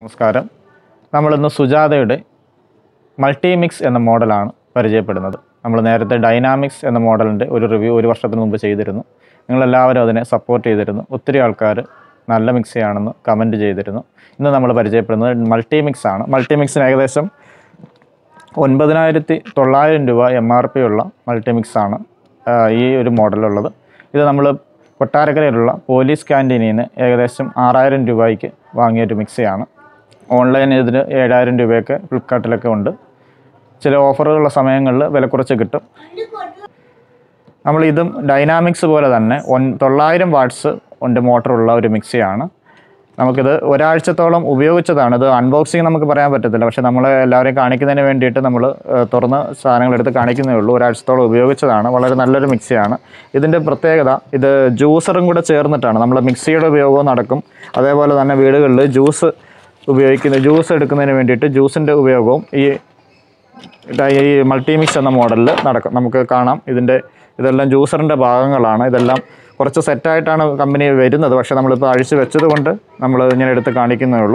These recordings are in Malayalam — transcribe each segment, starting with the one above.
നമസ്കാരം നമ്മളിന്ന് സുജാതയുടെ മൾട്ടിമിക്സ് എന്ന മോഡലാണ് പരിചയപ്പെടുന്നത് നമ്മൾ നേരത്തെ ഡൈനാമിക്സ് എന്ന മോഡലിൻ്റെ ഒരു റിവ്യൂ ഒരു വർഷത്തിന് മുമ്പ് ചെയ്തിരുന്നു നിങ്ങളെല്ലാവരും അതിനെ സപ്പോർട്ട് ചെയ്തിരുന്നു ഒത്തിരി ആൾക്കാർ നല്ല മിക്സിയാണെന്ന് കമൻറ്റ് ചെയ്തിരുന്നു ഇന്ന് നമ്മൾ പരിചയപ്പെടുന്നത് മൾട്ടിമിക്സ് ആണ് മൾട്ടിമിക്സിന് ഏകദേശം ഒൻപതിനായിരത്തി തൊള്ളായിരം രൂപ എം ആർ പി ഉള്ള മൾട്ടിമിക്സ് ആണ് ആ, ഈ ഒരു മോഡലുള്ളത് ഇത് നമ്മൾ കൊട്ടാരക്കരയിലുള്ള പോലീസ് ക്യാൻറ്റീനിൽ നിന്ന് ഏകദേശം ആറായിരം രൂപയ്ക്ക് വാങ്ങിയൊരു മിക്സിയാണ് ഓൺലൈൻ ഇതിന് ഏഴായിരം രൂപയൊക്കെ ഫ്ലിപ്കാർട്ടിലൊക്കെ ഉണ്ട് ചില ഓഫറുകളുള്ള സമയങ്ങളിൽ വില കുറച്ച് കിട്ടും നമ്മൾ ഇതും ഡൈനാമിക്സ് പോലെ തന്നെ ഒൻ തൊള്ളായിരം വാട്ട്സ് ഉണ്ട് മോട്ടറുള്ള ഒരു മിക്സിയാണ് നമുക്കിത് ഒരാഴ്ചത്തോളം ഉപയോഗിച്ചതാണ് ഇത് അൺബോക്സിങ് നമുക്ക് പറയാൻ പറ്റത്തില്ല പക്ഷേ നമ്മൾ എല്ലാവരെയും കാണിക്കുന്നതിന് വേണ്ടിയിട്ട് നമ്മൾ ഏഹ്, തുറന്ന് സാധനങ്ങൾ എടുത്ത് കാണിക്കുന്നേ ഉള്ളൂ ഒരാഴ്ചത്തോളം ഉപയോഗിച്ചതാണ് വളരെ നല്ലൊരു മിക്സിയാണ് ഇതിൻ്റെ പ്രത്യേകത ഇത് ജ്യൂസറും കൂടെ ചേർന്നിട്ടാണ് നമ്മൾ മിക്സിയുടെ ഉപയോഗവും നടക്കും അതേപോലെ തന്നെ വീടുകളിൽ ജ്യൂസ് ഉപയോഗിക്കുന്ന ജ്യൂസ് എടുക്കുന്നതിന് വേണ്ടിയിട്ട് ജ്യൂസിൻ്റെ ഉപയോഗവും ഈ ഇതാ ഈ മൾട്ടിമിക്സ് എന്ന മോഡലിൽ നടക്കും നമുക്ക് കാണാം ഇതിൻ്റെ ഇതെല്ലാം ജ്യൂസറിൻ്റെ ഭാഗങ്ങളാണ് ഇതെല്ലാം കുറച്ച് സെറ്റായിട്ടാണ് കമ്പനി വരുന്നത് പക്ഷേ നമ്മളിപ്പോൾ അഴിച്ച് വെച്ചത് കൊണ്ട് നമ്മൾ ഇങ്ങനെ എടുത്ത് കാണിക്കുന്നേ ഉള്ളൂ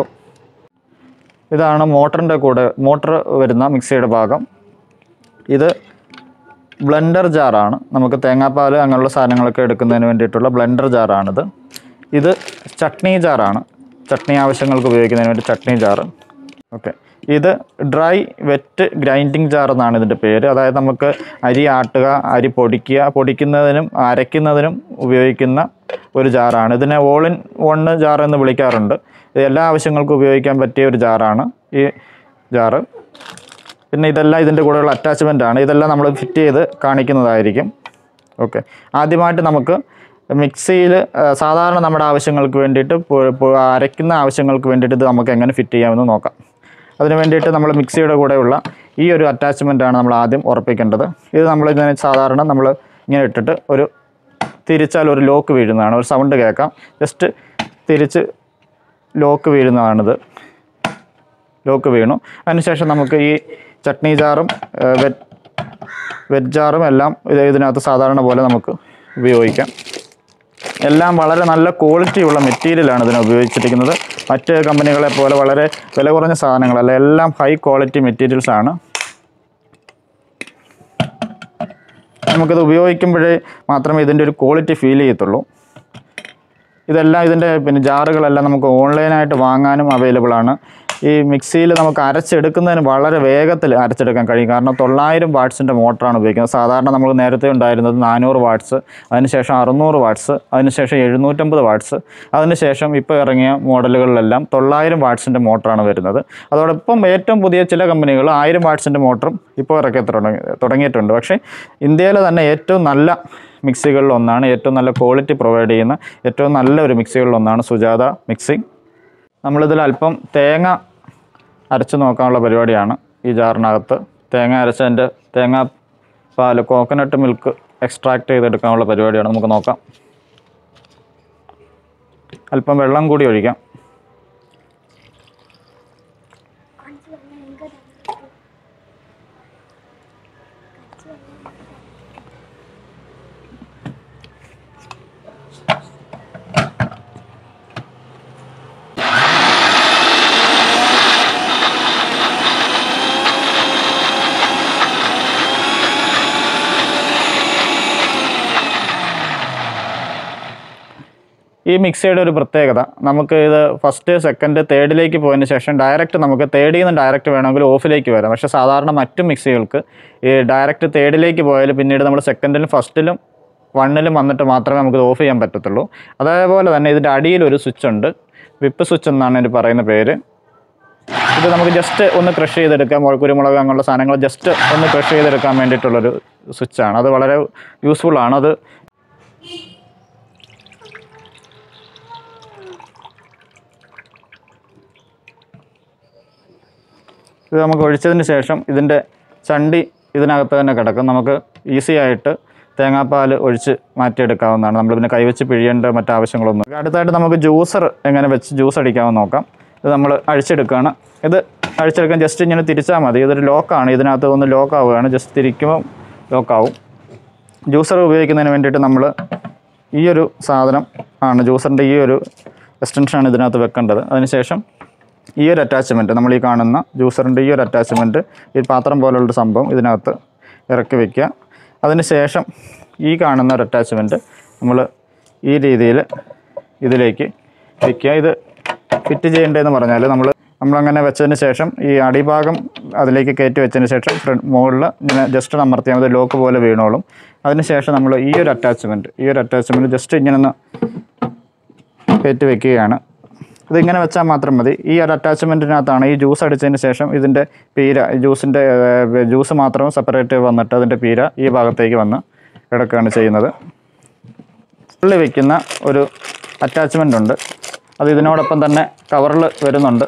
ഇതാണ് മോട്ടറിൻ്റെ കൂടെ മോട്ടർ വരുന്ന മിക്സിയുടെ ഭാഗം ഇത് ബ്ലെൻഡർ ജാറാണ് നമുക്ക് തേങ്ങാപ്പാൽ അങ്ങനെയുള്ള സാധനങ്ങളൊക്കെ എടുക്കുന്നതിന് വേണ്ടിയിട്ടുള്ള ബ്ലെൻഡർ ജാറാണിത് ഇത് ചട്നി ജാറാണ് ചട്നി ആവശ്യങ്ങൾക്ക് ഉപയോഗിക്കുന്നതിന് വേണ്ടി ചട്നി ജാറ് ഓക്കെ ഇത് ഡ്രൈ വെറ്റ് ഗ്രൈൻഡിങ് ജാർ എന്നാണ് ഇതിൻ്റെ പേര് അതായത് നമുക്ക് അരി ആട്ടുക അരി പൊടിക്കുക പൊടിക്കുന്നതിനും അരയ്ക്കുന്നതിനും ഉപയോഗിക്കുന്ന ഒരു ജാറാണ് ഇതിനെ ഓൾ ഇൻ വൺ ജാർ എന്ന് വിളിക്കാറുണ്ട് ഇത് എല്ലാ ആവശ്യങ്ങൾക്കും ഉപയോഗിക്കാൻ പറ്റിയ ഒരു ജാറാണ് ഈ ജാറ് പിന്നെ ഇതെല്ലാം ഇതിൻ്റെ കൂടെയുള്ള അറ്റാച്ച്മെൻ്റ് ആണ് ഇതെല്ലാം നമ്മൾ ഫിറ്റ് ചെയ്ത് കാണിക്കുന്നതായിരിക്കും ഓക്കെ ആദ്യമായിട്ട് നമുക്ക് മിക്സിയിൽ സാധാരണ നമ്മുടെ ആവശ്യങ്ങൾക്ക് വേണ്ടിയിട്ട് പൊ- പൊ- അരയ്ക്കുന്ന ആവശ്യങ്ങൾക്ക് വേണ്ടിയിട്ട് ഇത് നമുക്ക് എങ്ങനെ ഫിറ്റ് ചെയ്യാമെന്ന് നോക്കാം അതിന് വേണ്ടിയിട്ട് നമ്മൾ മിക്സിയുടെ കൂടെയുള്ള ഈ ഒരു attachment ആണ് നമ്മൾ ആദ്യം ഉറപ്പിക്കേണ്ടത് ഇത് നമ്മൾ ഇങ്ങനെ സാധാരണ നമ്മൾ ഇങ്ങനെ ഇട്ടിട്ട് ഒരു തിരിച്ചാൽ ഒരു ലോക്ക് വീഴുന്നതാണ് ഒരു സൗണ്ട് കേൾക്കാം ജസ്റ്റ് തിരിച്ച് ലോക്ക് വീഴുന്നതാണിത് ലോക്ക് വീണു അതിനുശേഷം നമുക്ക് ഈ ചട്നി ജാറും വെറ്റ് വെറ്റ് ജാറും എല്ലാം ഇത് ഇതിനകത്ത് സാധാരണ പോലെ നമുക്ക് ഉപയോഗിക്കാം എല്ലാം വളരെ നല്ല ക്വാളിറ്റിയുള്ള മെറ്റീരിയലാണ് ഇതിന് ഉപയോഗിച്ചിരിക്കുന്നത് മറ്റ് കമ്പനികളെ പോലെ വളരെ വില കുറഞ്ഞ സാധനങ്ങളല്ല എല്ലാം ഹൈ ക്വാളിറ്റി മെറ്റീരിയൽസ് ആണ് നമുക്കിത് ഉപയോഗിക്കുമ്പോഴേ മാത്രമേ ഇതിൻ്റെ ഒരു ക്വാളിറ്റി ഫീൽ ചെയ്യത്തുള്ളൂ ഇതെല്ലാം ഇതിൻ്റെ പിന്നെ ജാറുകളെല്ലാം നമുക്ക് ഓൺലൈനായിട്ട് വാങ്ങാനും അവൈലബിൾ ആണ് ഈ മിക്സിയിൽ നമുക്ക് അരച്ചെടുക്കുന്നതിന് വളരെ വേഗത്തിൽ അരച്ചെടുക്കാൻ കഴിയും കാരണം തൊള്ളായിരം വാട്ട്സിൻ്റെ മോട്ടറാണ് ഉപയോഗിക്കുന്നത് സാധാരണ നമ്മൾ നേരത്തെ ഉണ്ടായിരുന്നത് നാനൂറ് വാട്ട്സ് അതിനുശേഷം അറുന്നൂറ് വാട്ട്സ് അതിനുശേഷം എഴുന്നൂറ്റമ്പത് വാട്ട്സ് അതിനുശേഷം ഇപ്പോൾ ഇറങ്ങിയ മോഡലുകളിലെല്ലാം തൊള്ളായിരം വാട്ട്സിൻ്റെ മോട്ടറാണ് വരുന്നത് അതോടൊപ്പം ഏറ്റവും പുതിയ ചില കമ്പനികൾ ആയിരം വാട്ട്സിൻ്റെ മോട്ടറും ഇപ്പോൾ ഇറക്കി തുടങ്ങി തുടങ്ങിയിട്ടുണ്ട് പക്ഷേ ഇന്ത്യയിലെ തന്നെ ഏറ്റവും നല്ല മിക്സികളിൽ ഒന്നാണ് ഏറ്റവും നല്ല ക്വാളിറ്റി പ്രൊവൈഡ് ചെയ്യുന്ന ഏറ്റവും നല്ല ഒരു മിക്സികളിൽ ഒന്നാണ് സുജാത മിക്സി നമ്മളിതിൽ അല്പം തേങ്ങ അരച്ച് നോക്കാനുള്ള പരിപാടിയാണ് ഈ ജാറിനകത്ത് തേങ്ങ അരച്ചതിൻ്റെ തേങ്ങ പാൽ കോക്കനട്ട് മിൽക്ക് എക്സ്ട്രാക്ട് ചെയ്തെടുക്കാനുള്ള പരിപാടിയാണ് നമുക്ക് നോക്കാം അല്പം വെള്ളം കൂടി ഒഴിക്കാം ഈ മിക്സിയുടെ ഒരു പ്രത്യേകത നമുക്ക് ഇത് ഫസ്റ്റ് സെക്കൻഡ് തേർഡിലേക്ക് പോയതിന് ശേഷം ഡയറക്റ്റ് നമുക്ക് തേർഡിൽ നിന്ന് ഡയറക്റ്റ് വേണമെങ്കിൽ ഓഫിലേക്ക് വരാം പക്ഷേ സാധാരണ മറ്റു മിക്സികൾക്ക് ഈ ഡയറക്റ്റ് തേർഡിലേക്ക് പോയാൽ പിന്നീട് നമ്മൾ സെക്കൻഡിലും ഫസ്റ്റിലും വണ്ണിലും വന്നിട്ട് മാത്രമേ നമുക്ക് ഓഫ് ചെയ്യാൻ പറ്റത്തുള്ളൂ അതേപോലെ തന്നെ ഇതിൻ്റെ അടിയിൽ ഒരു സ്വിച്ച് ഉണ്ട് വിപ്പ് സ്വിച്ച് എന്നാണ് ഇതിന് പറയുന്ന പേര് ഇത് നമുക്ക് ജസ്റ്റ് ഒന്ന് ക്രഷ് ചെയ്തെടുക്കാം മുളക് കുരുമുളക് അങ്ങനെയുള്ള സാധനങ്ങൾ ജസ്റ്റ് ഒന്ന് ക്രഷ് ചെയ്തെടുക്കാൻ വേണ്ടിയിട്ടുള്ളൊരു സ്വിച്ചാണ് അത് വളരെ യൂസ്ഫുൾ ആണ് അത് ഇത് നമുക്ക് ഒഴിച്ചതിന് ശേഷം ഇതിൻ്റെ ചണ്ടി ഇതിനകത്ത് തന്നെ കിടക്കും നമുക്ക് ഈസി ആയിട്ട് തേങ്ങാപ്പാൽ ഒഴിച്ച് മാറ്റിയെടുക്കാവുന്നതാണ് നമ്മൾ പിന്നെ കൈവച്ച് പിഴിയേണ്ട മറ്റാവശ്യങ്ങളൊന്നും അടുത്തായിട്ട് നമുക്ക് ജ്യൂസർ എങ്ങനെ വെച്ച് ജ്യൂസ് അടിക്കാമെന്ന് നോക്കാം ഇത് നമ്മൾ അഴിച്ചെടുക്കുകയാണ് ഇത് അഴിച്ചെടുക്കാൻ ജസ്റ്റ് ഇങ്ങനെ തിരിച്ചാൽ മതി ഇതൊരു ലോക്കാണ് ഇതിനകത്ത് ഒന്ന് ലോക്ക് ആവുകയാണ് ജസ്റ്റ് തിരിക്കുമ്പോൾ ലോക്കാവും ജ്യൂസർ ഉപയോഗിക്കുന്നതിന് വേണ്ടിയിട്ട് നമ്മൾ ഈ ഒരു സാധനം ആണ് ജ്യൂസറിൻ്റെ ഈ ഒരു എക്സ്റ്റൻഷനാണ് ഇതിനകത്ത് വെക്കേണ്ടത് അതിനുശേഷം ഈ ഒരു അറ്റാച്ച്മെൻറ്റ് നമ്മൾ ഈ കാണുന്ന ജ്യൂസറിൻ്റെ ഈ ഒരു അറ്റാച്ച്മെൻറ്റ് ഈ പാത്രം പോലുള്ളൊരു സംഭവം ഇതിനകത്ത് ഇറക്കി വയ്ക്കുക അതിന് ശേഷം ഈ കാണുന്ന ഒരു അറ്റാച്ച്മെൻറ്റ് നമ്മൾ ഈ രീതിയിൽ ഇതിലേക്ക് വയ്ക്കുക ഇത് ഫിറ്റ് ചെയ്യേണ്ടതെന്ന് പറഞ്ഞാൽ നമ്മൾ നമ്മളങ്ങനെ വെച്ചതിന് ശേഷം ഈ അടിഭാഗം അതിലേക്ക് കയറ്റി വെച്ചതിന് ശേഷം ഫ്രണ്ട് മുകളിൽ ഇങ്ങനെ ജസ്റ്റ് അമർത്തിയാൽ മതി ലോക്ക് പോലെ വീണോളും അതിന് ശേഷം നമ്മൾ ഈ ഒരു അറ്റാച്ച്മെൻറ്റ് ഈ ഒരു അറ്റാച്ച്മെൻറ്റ് ജസ്റ്റ് ഇങ്ങനെ ഒന്ന് കയറ്റി വെക്കുകയാണ് ഇതിങ്ങനെ വെച്ചാൽ മാത്രം മതി ഈ ഒരു അറ്റാച്ച്മെൻറ്റിനകത്താണ് ഈ ജ്യൂസ് അടിച്ചതിന് ശേഷം ഇതിൻ്റെ പീര ഈ ജ്യൂസിൻ്റെ ജ്യൂസ് മാത്രം സെപ്പറേറ്റ് വന്നിട്ട് അതിൻ്റെ പീര ഈ ഭാഗത്തേക്ക് വന്ന് കിടക്കുകയാണ് ചെയ്യുന്നത് ഉള്ളിൽ വെക്കുന്ന ഒരു അറ്റാച്ച്മെൻ്റ് ഉണ്ട് അത് ഇതിനോടൊപ്പം തന്നെ കവറിൽ വരുന്നുണ്ട്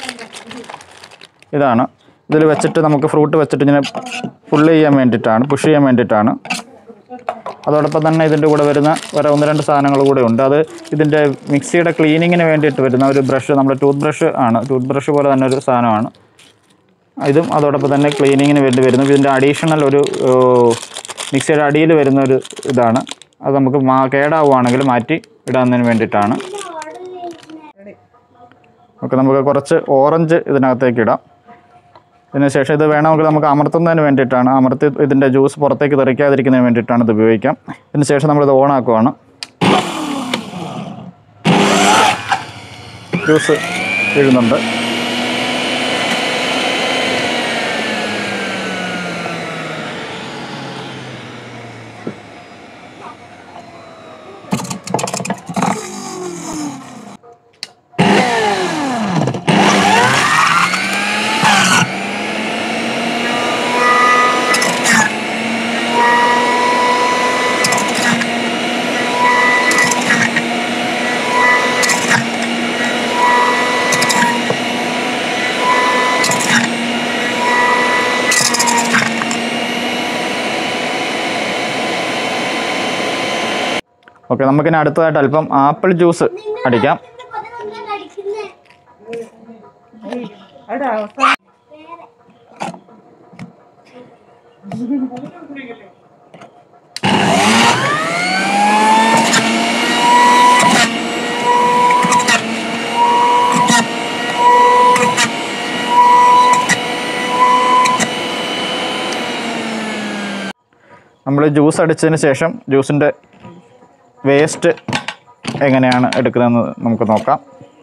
ഇതാണ് ഇതിൽ വെച്ചിട്ട് നമുക്ക് ഫ്രൂട്ട് വെച്ചിട്ട് ഇങ്ങനെ പുള്ള് ചെയ്യാൻ വേണ്ടിയിട്ടാണ് പുഷ് ചെയ്യാൻ വേണ്ടിയിട്ടാണ് അതോടൊപ്പം തന്നെ ഇതിൻ്റെ കൂടെ വരുന്ന വേറെ ഒന്ന് രണ്ട് സാധനങ്ങൾ കൂടെ ഉണ്ട് അത് ഇതിൻ്റെ മിക്സിയുടെ ക്ലീനിങ്ങിന് വേണ്ടിയിട്ട് വരുന്ന ഒരു ബ്രഷ് നമ്മുടെ ടൂത്ത് ബ്രഷ് ആണ് ടൂത്ത് ബ്രഷ് പോലെ തന്നെ ഒരു സാധനമാണ് ഇതും അതോടൊപ്പം തന്നെ ക്ലീനിങ്ങിന് വേണ്ടി വരുന്നു ഇതിൻ്റെ അഡീഷണൽ ഒരു ഏർ, മിക്സിയുടെ അടിയിൽ വരുന്ന ഒരു ഇതാണ് അത് നമുക്ക് മാ കേടാവുകയാണെങ്കിൽ മാറ്റി ഇടാന്നതിന് വേണ്ടിയിട്ടാണ് ഓക്കെ നമുക്ക് കുറച്ച് ഓറഞ്ച് ഇതിനകത്തേക്ക് ഇടാം ഇതിന് ശേഷം ഇത് വേണമെങ്കിൽ നമുക്ക് അമർത്തുന്നതിന് വേണ്ടിയിട്ടാണ് അമർത്തി ഇതിൻ്റെ ജ്യൂസ് പുറത്തേക്ക് തെറിക്കാതിരിക്കുന്നതിന് വേണ്ടിയിട്ടാണ് ഇത് ഉപയോഗിക്കാം ഇതിന് ശേഷം നമ്മളിത് ഓണാക്കുവാണ് ജ്യൂസ് വീഴുന്നുണ്ട് ഓക്കെ നമുക്കിനി അടുത്തതായിട്ട് അല്പം ആപ്പിൾ ജ്യൂസ് അടിക്കാം നമ്മൾ ജ്യൂസ് അടിച്ചതിന് ശേഷം ജ്യൂസിൻ്റെ വേസ്റ്റ് എങ്ങനെയാണ് എടുക്കുന്നതെന്ന് നമുക്ക് നോക്കാം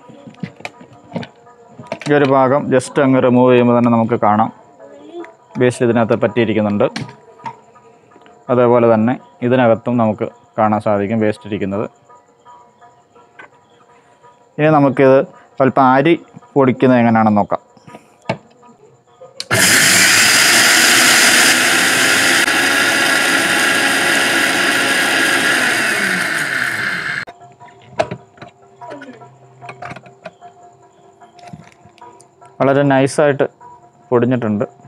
ഈ ഒരു ഭാഗം ജസ്റ്റ് അങ്ങ് റിമൂവ് ചെയ്യുമ്പോൾ തന്നെ നമുക്ക് കാണാം വേസ്റ്റ് ഇതിനകത്ത് പറ്റിയിരിക്കുന്നുണ്ട് അതേപോലെ തന്നെ ഇതിനകത്തും നമുക്ക് കാണാൻ സാധിക്കും വേസ്റ്റ് ഇരിക്കുന്നത് ഇനി നമുക്കിത് അല്പം അരി പൊടിക്കുന്നത് എങ്ങനെയാണെന്ന് നോക്കാം വളരെ നൈസായിട്ട് പൊടിഞ്ഞിട്ടുണ്ട്